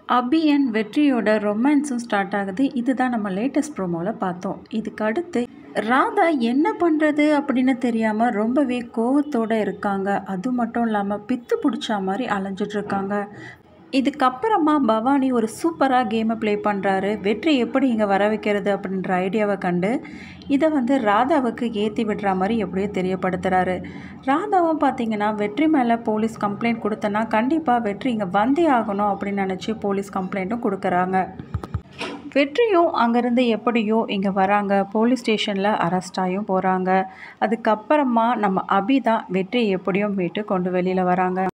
அபி and வெற்றியோட ரொமான்ஸும் start ஆகுது இதுதான் நம்ம லேட்டஸ்ட் ப்ரோமோவில் பார்த்தோம் இதுக்கு அடுத்து ராதா என்ன பண்ணுறது அப்படின்னு தெரியாமல் ரொம்பவே கோவத்தோடு இருக்காங்க அது மட்டும் இல்லாமல் பித்து பிடிச்சா மாதிரி அலைஞ்சிட்டு இருக்காங்க இதுக்கப்புறமா பவானி ஒரு சூப்பராக கேமை ப்ளே பண்ணுறாரு வெற்றி எப்படி இங்கே வர வைக்கிறது அப்படின்ற ஐடியாவை கண்டு இதை வந்து ராதாவுக்கு ஏற்றி விடுற மாதிரி எப்படியோ தெரியப்படுத்துகிறாரு ராதாவும் பார்த்தீங்கன்னா வெற்றி மேலே போலீஸ் கம்ப்ளைண்ட் கொடுத்தனா கண்டிப்பாக வெற்றி இங்கே வந்தே ஆகணும் அப்படின்னு நினச்சி போலீஸ் கம்ப்ளைண்ட்டும் கொடுக்குறாங்க வெற்றியும் அங்கேருந்து எப்படியோ இங்கே வராங்க போலீஸ் ஸ்டேஷனில் அரெஸ்டாயும் போகிறாங்க அதுக்கப்புறமா நம்ம அபி தான் வெற்றி எப்படியும் மீட்டு கொண்டு வெளியில் வராங்க